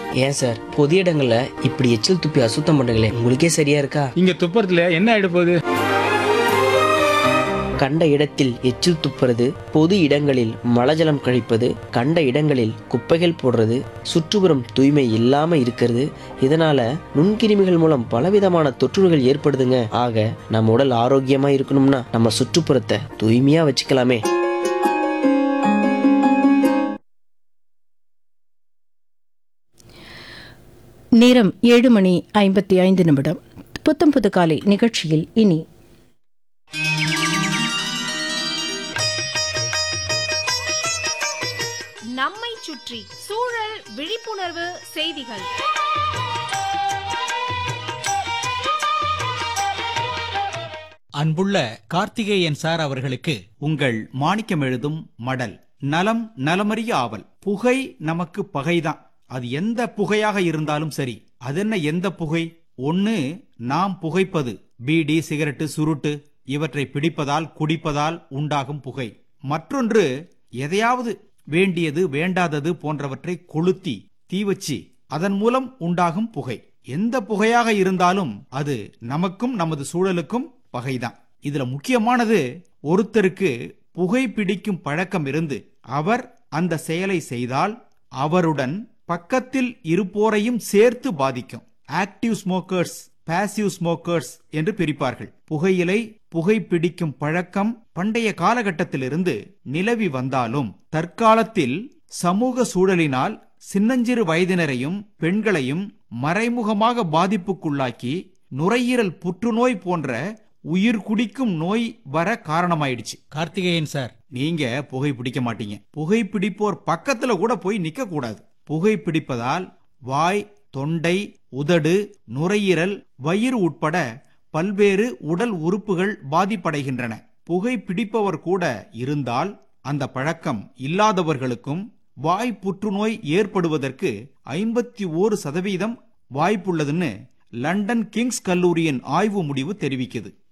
ஏன் சார் பொது இடங்கள்ல இப்படி எச்சில் துப்பி அசுத்தம் பண்றீங்களே உங்களுக்கே சரியா இருக்கா இங்க துப்புறதுல என்ன ஆயிட போகுது கண்ட இடத்தில் எச்சில் துப்புறது பொது இடங்களில் மலஜலம் கழிப்பது கண்ட இடங்களில் குப்பைகள் போடுறது சுற்றுப்புறம் தூய்மை இல்லாம இருக்கிறது இதனால நுண்கிருமிகள் மூலம் பலவிதமான தொற்றுகள் ஏற்படுதுங்க ஆக நம்ம உடல் ஆரோக்கியமா இருக்கணும்னா நம்ம சுற்றுப்புறத்தை தூய்மையா வச்சுக்கலாமே நேரம் ஏழு மணி ஐம்பத்தி ஐந்து நிமிடம் புத்தம் புது காலை நிகழ்ச்சியில் இனி நம்மை சுற்றி சூழல் விழிப்புணர்வு செய்திகள் அன்புள்ள கார்த்திகேயன் சார் அவர்களுக்கு உங்கள் மாணிக்கம் எழுதும் மடல் நலம் நலமறிய ஆவல் புகை நமக்கு பகைதான் அது எந்த புகையாக இருந்தாலும் சரி அதென்ன எந்த புகை ஒண்ணு நாம் புகைப்பது பீடி சிகரெட்டு சுருட்டு இவற்றை பிடிப்பதால் குடிப்பதால் உண்டாகும் புகை மற்றொன்று எதையாவது வேண்டியது வேண்டாதது போன்றவற்றை கொளுத்தி தீ வச்சு அதன் மூலம் உண்டாகும் புகை எந்த புகையாக இருந்தாலும் அது நமக்கும் நமது சூழலுக்கும் பகைதான் இதுல முக்கியமானது ஒருத்தருக்கு புகை பிடிக்கும் பழக்கம் இருந்து அவர் அந்த செயலை செய்தால் அவருடன் பக்கத்தில் இருப்போரையும் சேர்த்து பாதிக்கும் ஆக்டிவ் ஸ்மோக்கர்ஸ் பாசிவ் ஸ்மோக்கர்ஸ் என்று பிரிப்பார்கள் புகையிலை புகை பிடிக்கும் பழக்கம் பண்டைய காலகட்டத்திலிருந்து நிலவி வந்தாலும் தற்காலத்தில் சமூக சூழலினால் சின்னஞ்சிறு வயதினரையும் பெண்களையும் மறைமுகமாக பாதிப்புக்குள்ளாக்கி நுரையீரல் புற்றுநோய் போன்ற உயிர் குடிக்கும் நோய் வர காரணமாயிடுச்சு கார்த்திகேயன் சார் நீங்க புகை பிடிக்க மாட்டீங்க புகை பிடிப்போர் பக்கத்துல கூட போய் நிக்க கூடாது புகை பிடிப்பதால் வாய் தொண்டை உதடு நுரையீரல் வயிறு உட்பட பல்வேறு உடல் உறுப்புகள் பாதிப்படைகின்றன புகை பிடிப்பவர் கூட இருந்தால் அந்த பழக்கம் இல்லாதவர்களுக்கும் வாய் புற்றுநோய் ஏற்படுவதற்கு ஐம்பத்தி ஓரு சதவீதம் வாய்ப்புள்ளதுன்னு லண்டன் கிங்ஸ் கல்லூரியின் ஆய்வு முடிவு தெரிவிக்குது